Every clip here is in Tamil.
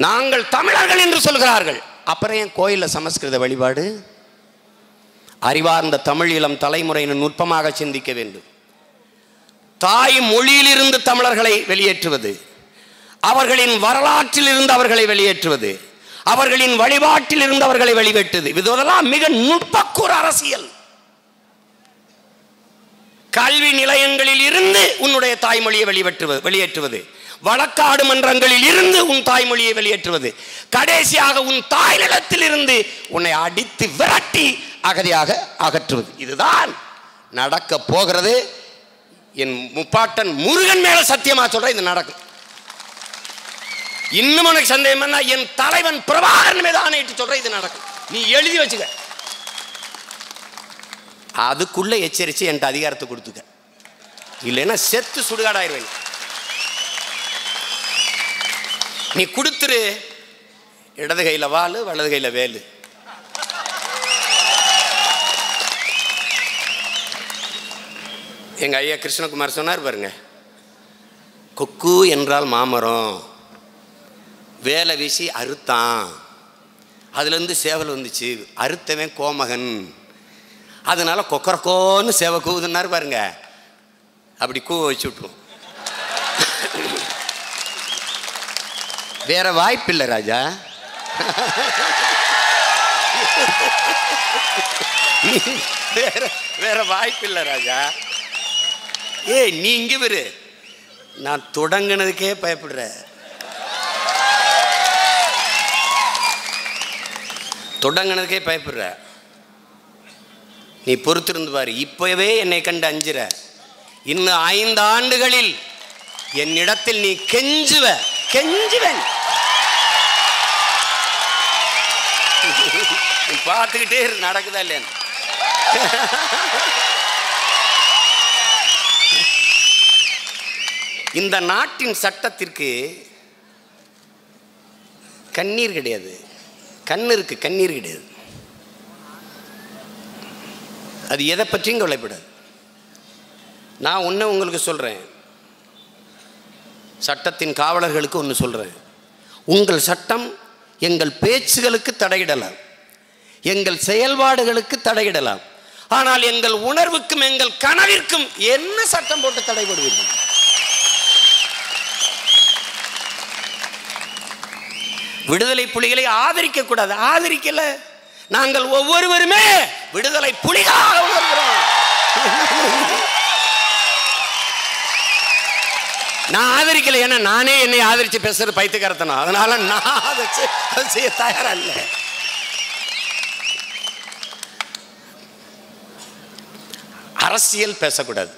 நாங்கள் தமிழர்கள் என்று சொல்கிறார்கள் அப்புறம் ஏன் கோயிலில் சமஸ்கிருத வழிபாடு அறிவார்ந்த தமிழ் இளம் தலைமுறையினர் நுட்பமாக சிந்திக்க வேண்டும் தாய் மொழியிலிருந்து தமிழர்களை வெளியேற்றுவது அவர்களின் வரலாற்றில் இருந்து அவர்களை வெளியேற்றுவது அவர்களின் வழிபாட்டில் இருந்து அவர்களை வெளியேற்றுவது இதெல்லாம் மிக நுட்பக்கூற அரசியல் கல்வி நிலையங்களில் இருந்து உன்னுடைய தாய்மொழியை வெளியேற்றுவது வெளியேற்றுவது வழக்காடு மன்றங்களில் இருந்து உன் தாய்மொழியை வெளியேற்றுவது கடைசியாக உன் தாய் நிலத்தில் இருந்து உன்னை அடித்து விரட்டி அகதியாக அகற்றுவது இதுதான் நடக்க போகிறது என் முப்பாட்டன் முருகன் மேல சத்தியமா சொல்றேன் இது நடக்கும் இன்னும் உனக்கு சந்தேகம் என்ன என் தலைவன் பிரபாகரன் மீது ஆணையிட்டு சொல்றேன் இது நடக்கும் நீ எழுதி வச்சுக்க அதுக்குள்ள எச்சரிச்சு என்கிட்ட அதிகாரத்தை கொடுத்துக்க இல்லைன்னா செத்து சுடுகாடாயிருவேன் நீ கொடுத்துரு இடது கையில வாளு வலது கையில வேலு எங்க ஐயா கிருஷ்ணகுமார் சொன்னார் பாருங்க கொக்கு என்றால் மாமரம் வேலை வீசி அறுத்தான் அதுலேருந்து சேவல் வந்துச்சு அறுத்தவன் கோமகன் அதனால கொக்கரக்கோன்னு சேவை கூவுதுன்னாரு பாருங்க அப்படி கூவ வச்சு விட்டுரும் வேற வாய்ப்பில்லை ராஜா வேற வேற வாய்ப்பில்லை ராஜா ஏய் நீ இங்க விரு நான் தொடங்கினதுக்கே பயப்படுறேன் தொடங்கினதுக்கே பயப்படுற நீ பொறுத்திருந்து பாரு இப்பவே என்னை கண்டு அஞ்சுற இன்னும் ஐந்து ஆண்டுகளில் என்னிடத்தில் நீ கெஞ்சுவ கெஞ்சுவன் நீ பார்த்துக்கிட்டே இரு, நடக்குதா இல்லையா இந்த நாட்டின் சட்டத்திற்கு கண்ணீர் கிடையாது கண் இருக்கு கண்ணீர் கிடையாது அது எதை பற்றியும் கவலைப்படாது நான் ஒன்று உங்களுக்கு சொல்கிறேன் சட்டத்தின் காவலர்களுக்கு ஒன்று சொல்கிறேன் உங்கள் சட்டம் எங்கள் பேச்சுகளுக்கு தடையிடலாம் எங்கள் செயல்பாடுகளுக்கு தடையிடலாம் ஆனால் எங்கள் உணர்வுக்கும் எங்கள் கனவிற்கும் என்ன சட்டம் போட்டு தடைபடுவீர்கள் விடுதலை புலிகளை ஆதரிக்க கூடாது ஆதரிக்கல நாங்கள் ஒவ்வொருவருமே விடுதலை புலிகளாக உணர்கிறோம் நான் ஆதரிக்கல ஏன்னா நானே என்னை ஆதரிச்சு பேசுறது பைத்தியக்காரத்தனம் அதனால நான் அதை செய்- அதை செய்ய தயாரா இல்லை அரசியல் பேசக்கூடாது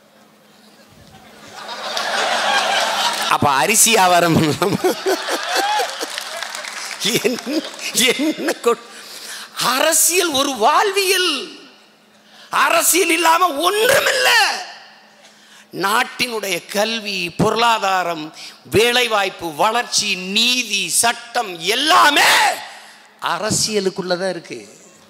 அப்ப அரிசி வியாபாரம் பண்ணலாமா? என்ன என்ன கொ- அரசியல் ஒரு வாழ்வியல் அரசியல் இல்லாம ஒன்றுமில்லை நாட்டினுடைய கல்வி பொருளாதாரம் வேலைவாய்ப்பு வளர்ச்சி நீதி சட்டம் எல்லாமே அரசியலுக்குள்ளதான் இருக்கு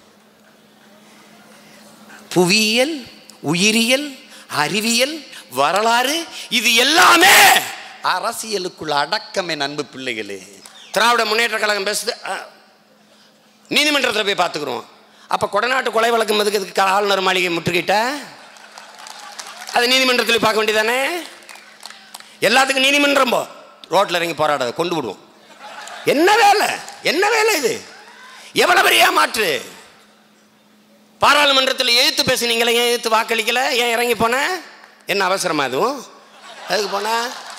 புவியியல் உயிரியல் அறிவியல் வரலாறு இது எல்லாமே அரசியலுக்குள்ள அடக்கம் என் அன்பு பிள்ளைகளே திராவிட முன்னேற்ற கழகம் பேசுது அஹ், நீதிமன்றத்தில் போய் பார்த்துக்குறோம் அப்போ கொடநாட்டு கொலை வழக்கு எதுக்கு இதுக்கு ஆளுநர் மாளிகை முற்றுகிட்ட அது நீதிமன்றத்தில் பார்க்க வேண்டியதானே எல்லாத்துக்கும் நீதிமன்றம் போ ரோட்டில் இறங்கி போராடாத கொண்டு விடுவோம் என்ன வேலை என்ன வேலை இது எவ்வளவு பெரிய ஏமாற்று பாராளுமன்றத்தில் எழுத்து பேசுனீங்களே ஏன் எழுத்து வாக்களிக்கல ஏன் இறங்கி போன என்ன அவசரமா அதுவும் அதுக்கு போன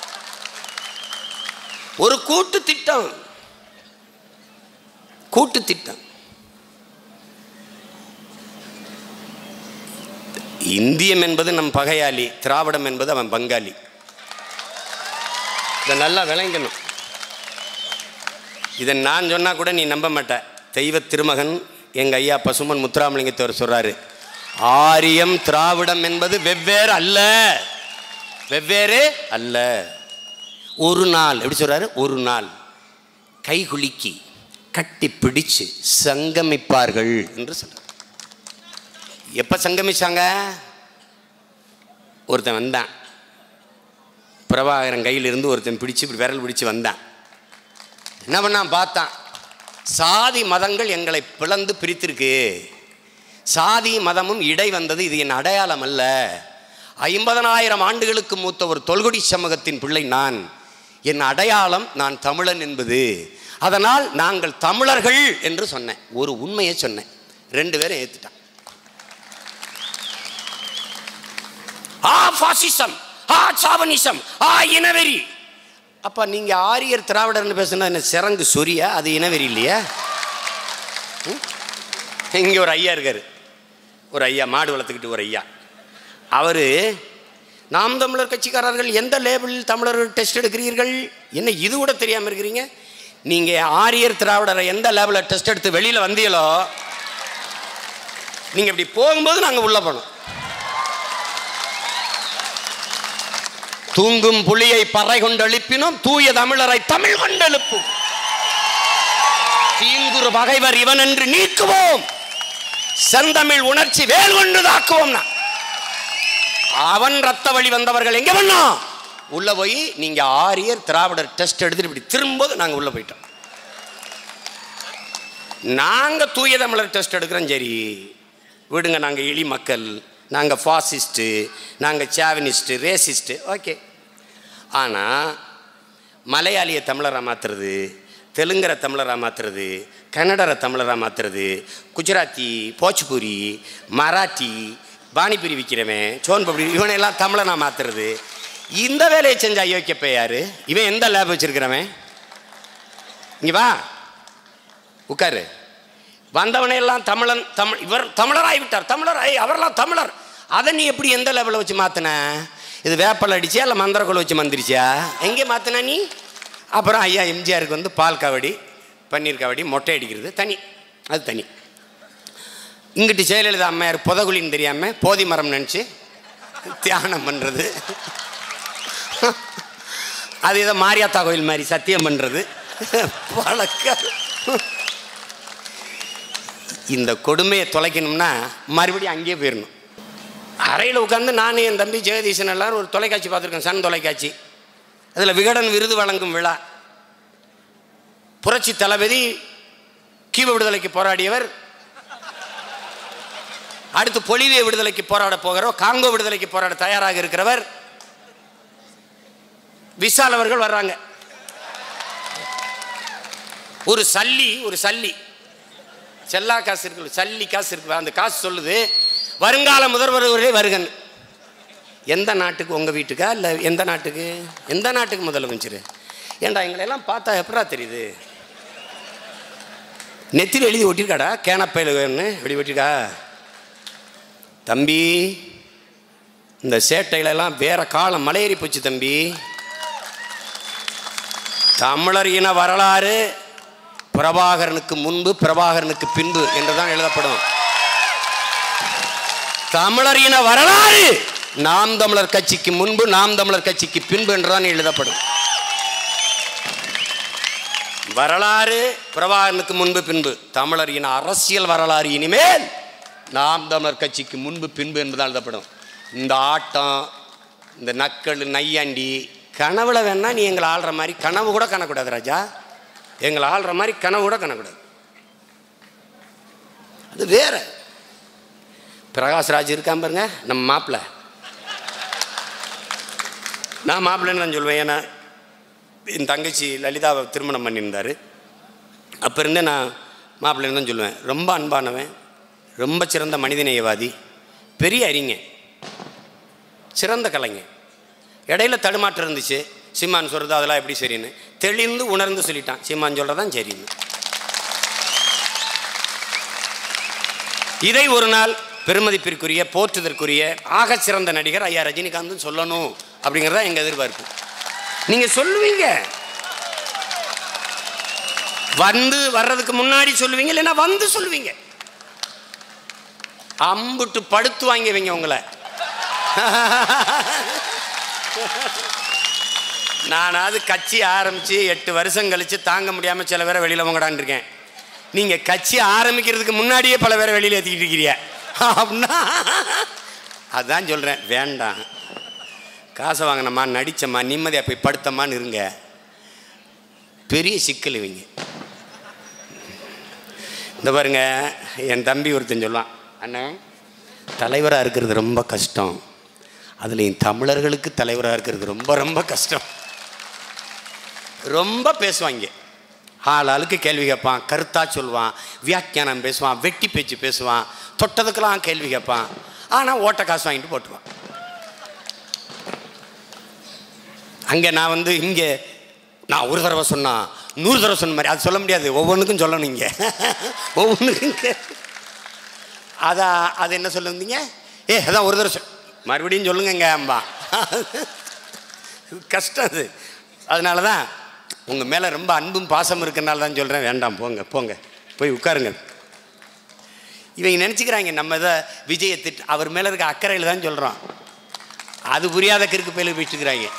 ஒரு கூட்டு திட்டம் கூட்டு திட்டம் இந்தியம் என்பது நம் பகையாளி திராவிடம் என்பது அவன் பங்காளி இதை நல்லா விளங்கணும் இதை நான் சொன்னா கூட நீ நம்ப மாட்ட தெய்வ திருமகன் எங்க ஐயா பசுமன் முத்துராமலிங்கத்தவர் சொல்றாரு ஆரியம் திராவிடம் என்பது வெவ்வேறு அல்ல வெவ்வேறு அல்ல ஒரு நாள் எப்படி சொல்றாரு ஒரு நாள் கைகுலுக்கி கட்டி பிடிச்சு சங்கமிப்பார்கள் என்று சொல்றார் எப்ப சங்கமிச்சாங்க ஒருத்தன் வந்தான் பிரபாகரன் கையில் இருந்து ஒருத்தன் பிடிச்சு இப்படி விரல் பிடிச்சு வந்தான் என்ன பண்ணான் பார்த்தான் சாதி மதங்கள் எங்களை பிளந்து பிரித்திருக்கு சாதி மதமும் இடை வந்தது இது என் அடையாளம் அல்ல ஐம்பதனாயிரம் ஆண்டுகளுக்கு மூத்த ஒரு தொல்குடி சமூகத்தின் பிள்ளை நான் என் அடையாளம் நான் தமிழன் என்பது அதனால் நாங்கள் தமிழர்கள் என்று சொன்னேன் ஒரு உண்மையை சொன்னேன் ரெண்டு பேரும் ஏத்துட்டான் ஆ பாசிசம் ஆ சாவனிசம் ஆ இனவெறி அப்ப நீங்க ஆரியர் திராவிடர்னு பேசுனா என்ன சிறங்கு சொரியா அது இனவெறி இல்லையா ம்? இங்க ஒரு ஐயா இருக்காரு ஒரு ஐயா மாடு வளர்த்துக்கிட்டு ஒரு ஐயா அவரு நாம் தமிழர் கட்சிக்காரர்கள் எந்த லேபிளில் தமிழர்கள் டெஸ்ட் எடுக்கிறீர்கள் என்ன இது கூட தெரியாம இருக்கிறீங்க நீங்க ஆரியர் திராவிடரை எந்த லேபிளில் டெஸ்ட் எடுத்து வெளியில வந்தீங்களோ நீங்க இப்படி போகும்போது நாங்க உள்ள போனோம் தூங்கும் புலியை பறை கொண்டு எழுப்பினோம் தூய தமிழரை தமிழ் கொண்டு எழுப்பும் தீங்குறு பகைவர் இவன் என்று நீக்குவோம் செந்தமிழ் உணர்ச்சி வேல் கொண்டு தாக்குவோம் அவன் ரத்த வழி வந்தவர்கள் எங்க பண்ணா உள்ள போய் நீங்க ஆரியர் திராவிடர் டெஸ்ட் எடுத்துட்டு இப்படி திரும்போது நாங்க உள்ள போயிட்டோம் நாங்க தூய தமிழர் டெஸ்ட் எடுக்கிறோம் சரி விடுங்க நாங்க இழி மக்கள் நாங்க ஃபாசிஸ்ட்டு நாங்க சாவனிஸ்ட்டு ரேசிஸ்ட்டு ஓகே ஆனா மலையாளியை தமிழராக மாற்றுறது தெலுங்கரை தமிழராக மாற்றுறது கன்னடரை தமிழராக மாற்றுறது குஜராத்தி போச்சுபூரி மராட்டி பானிபூரி விற்கிறவன் சோன் பப்படி இவனையெல்லாம் தமிழனா மாற்றுறது இந்த வேலையை செஞ்ச அயோக்கியப்ப யாரு இவன் எந்த லேப் வச்சிருக்கிறவன் இங்க வா உட்காரு வந்தவனை எல்லாம் தமிழன் தமிழ் இவர் தமிழராகி விட்டார் தமிழர் ஐ அவரெல்லாம் தமிழர் அதை நீ எப்படி எந்த லெவலில் வச்சு மாற்றின இது வேப்பல் அடிச்சியா இல்லை மந்திரக்குள்ள வச்சு மந்திரிச்சியா எங்கே மாற்றின நீ அப்புறம் ஐயா எம்ஜிஆருக்கு வந்து பால் காவடி பன்னீர் காவடி மொட்டை அடிக்கிறது தனி அது தனி இங்கிட்டு ஜெயலலிதா அம்மையார் புதகுலின்னு தெரியாமல் போதி மரம் நினச்சி தியானம் பண்ணுறது அது ஏதோ மாரியாத்தா கோயில் மாதிரி சத்தியம் பண்ணுறது பழக்கம் இந்த கொடுமையை தொலைக்கணும்னா மறுபடியும் அங்கேயே போயிடணும் அறையில் உட்காந்து நான் என் தம்பி ஜெகதீசன் எல்லாரும் ஒரு தொலைக்காட்சி பார்த்துருக்கேன் சன் தொலைக்காட்சி அதில் விகடன் விருது வழங்கும் விழா புரட்சி தளபதி கீவ விடுதலைக்கு போராடியவர் அடுத்து பொலிவிய விடுதலைக்கு போராட போகிறவர் காங்கோ விடுதலைக்கு போராட தயாராக இருக்கிறவர் விஷால் அவர்கள் வர்றாங்க ஒரு சல்லி ஒரு சல்லி செல்லா காசு இருக்கு சல்லி காசு இருக்கு அந்த காசு சொல்லுது வருங்கால முதல்வர்களே வருகன் எந்த நாட்டுக்கு உங்கள் வீட்டுக்கா இல்லை எந்த நாட்டுக்கு எந்த நாட்டுக்கு முதலமைச்சர் ஏண்டா எங்களை எல்லாம் பார்த்தா எப்படா தெரியுது நெத்தியில் எழுதி ஒட்டிருக்காடா கேனப்பையில் இப்படி ஒட்டிருக்கா தம்பி இந்த சேட்டைகளெல்லாம் வேற காலம் மலையேறி போச்சு தம்பி தமிழர் இன வரலாறு பிரபாகரனுக்கு முன்பு பிரபாகரனுக்கு பின்பு என்றுதான் எழுதப்படும் தமிழர் இன வரலாறு நாம் தமிழர் கட்சிக்கு முன்பு நாம் தமிழர் கட்சிக்கு பின்பு என்றுதான் எழுதப்படும் வரலாறு பிரபாகரனுக்கு முன்பு பின்பு தமிழர் இன அரசியல் வரலாறு இனிமேல் நாம் தமிழர் கட்சிக்கு முன்பு பின்பு என்றுதான் எழுதப்படும் இந்த ஆட்டம் இந்த நக்கல் நையாண்டி கனவுல வேணா நீ எங்களை ஆள்ற மாதிரி கனவு கூட காணக்கூடாது ராஜா எங்களை ஆள்ற மாதிரி கனவு கூட காணக்கூடாது அது வேற பிரகாஷ்ராஜ் இருக்கான் பாருங்க நம்ம மாப்பிள்ளை நான் மாப்பிள்ளைன்னு தான் சொல்லுவேன் ஏன்னா என் தங்கச்சி லலிதாவை திருமணம் பண்ணியிருந்தார் அப்போ இருந்தே நான் மாப்பிள்ளைன்னு தான் சொல்லுவேன் ரொம்ப அன்பானவன் ரொம்ப சிறந்த மனிதநேயவாதி பெரிய அறிஞன் சிறந்த கலைஞன் இடையில தடுமாற்றம் இருந்துச்சு சீமான் சொல்கிறது அதெல்லாம் எப்படி சரின்னு தெளிந்து உணர்ந்து சொல்லிட்டான் சீமான் சொல்கிறதான் சரின்னு இதை ஒரு நாள் பெருமதிப்பிற்குரிய போற்றுதற்குரிய ஆகச் சிறந்த நடிகர் ஐயா ரஜினிகாந்த் சொல்லணும் அப்படிங்கிறதா எங்கள் எதிர்பார்ப்பு நீங்கள் சொல்லுவீங்க வந்து வர்றதுக்கு முன்னாடி சொல்லுவீங்க இல்லைன்னா வந்து சொல்லுவீங்க அம்புட்டு படுத்து வாங்கிவீங்க உங்களை நானாவது கட்சி ஆரம்பித்து எட்டு வருஷம் கழித்து தாங்க முடியாமல் சில பேரை வெளியில் வாங்கடான்னு இருக்கேன் நீங்கள் கட்சி ஆரம்பிக்கிறதுக்கு முன்னாடியே பல பேரை வெளியில் ஏற்றிக்கிட்டு இருக்கிறீங்க அப்படின்னா அதான் சொல்கிறேன் வேண்டாம் காசை வாங்கினம்மா நடித்தம்மா நிம்மதியாக போய் படுத்தம்மான்னு இருங்க பெரிய சிக்கல் இவங்க இந்த பாருங்க என் தம்பி ஒருத்தன் சொல்லுவான் அண்ணன் தலைவராக இருக்கிறது ரொம்ப கஷ்டம் அதுலேயும் தமிழர்களுக்கு தலைவராக இருக்கிறது ரொம்ப ரொம்ப கஷ்டம் ரொம்ப பேசுவாங்க ஆள் ஆளுக்கு கேள்வி கேட்பான் கருத்தா சொல்லுவான் வியாக்கியானம் பேசுவான் வெட்டி பேச்சு பேசுவான் தொட்டதுக்கெல்லாம் கேள்வி கேட்பான் ஆனால் ஓட்ட காசு வாங்கிட்டு போட்டுருவான் அங்கே நான் வந்து இங்கே நான் ஒரு தடவை சொன்னா நூறு தடவை சொன்ன மாதிரி அது சொல்ல முடியாது ஒவ்வொன்றுக்கும் சொல்லணும் இங்கே ஒவ்வொன்றுக்கும் இங்கே அதான் அது என்ன சொல்ல வந்தீங்க ஏ அதான் ஒரு தடவை சொல் மறுபடியும் சொல்லுங்கங்க அம்பா கஷ்டம் அது அதனால தான் உங்கள் மேலே ரொம்ப அன்பும் பாசம் இருக்கனால தான் சொல்கிறேன் வேண்டாம் போங்க போங்க போய் உட்காருங்க இவங்க நினச்சிக்கிறாங்க நம்ம இதை விஜயை திட்டு அவர் மேலே இருக்க அக்கறையில் தான் சொல்கிறோம் அது புரியாத கிறுக்கு பயில போயிட்டுருக்கிறாங்க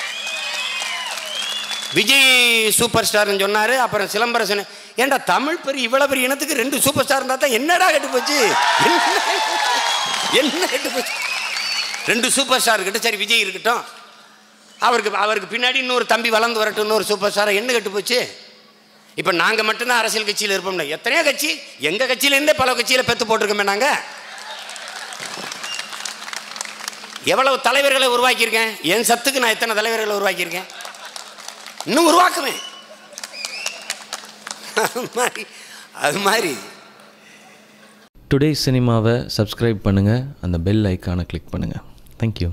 விஜய் சூப்பர் ஸ்டார்னு சொன்னார் அப்புறம் சிலம்பரசன் ஏன்டா தமிழ் பெரிய இவ்வளோ பெரிய இனத்துக்கு ரெண்டு சூப்பர் ஸ்டார் இருந்தால் தான் என்னடா கெட்டு போச்சு என்ன- என்ன கெட்டு போச்சு ரெண்டு சூப்பர் ஸ்டார் இருக்கட்டும் சரி விஜய் இருக்கட்டும் அவருக்கு அவருக்கு பின்னாடி இன்னொரு தம்பி வளர்ந்து வரட்டும் இன்னொரு சூப்பர் ஸ்டாரை என்ன கெட்டு போச்சு இப்போ நாங்கள் மட்டும்தான் அரசியல் கட்சியில் இருப்போம்ல எத்தனையோ கட்சி எங்கள் கட்சியிலேருந்தே பல கட்சியில் பெத்து போட்டிருக்கோமே நாங்கள் எவ்வளவு தலைவர்களை உருவாக்கியிருக்கேன் என் சத்துக்கு நான் எத்தனை தலைவர்களை உருவாக்கியிருக்கேன் இன்னும் உருவாக்குவேன் அது மாதிரி அது மாதிரி டுடே சினிமாவை சப்ஸ்கிரைப் பண்ணுங்கள் அந்த பெல் ஐக்கானை கிளிக் பண்ணுங்கள் தேங்க்யூ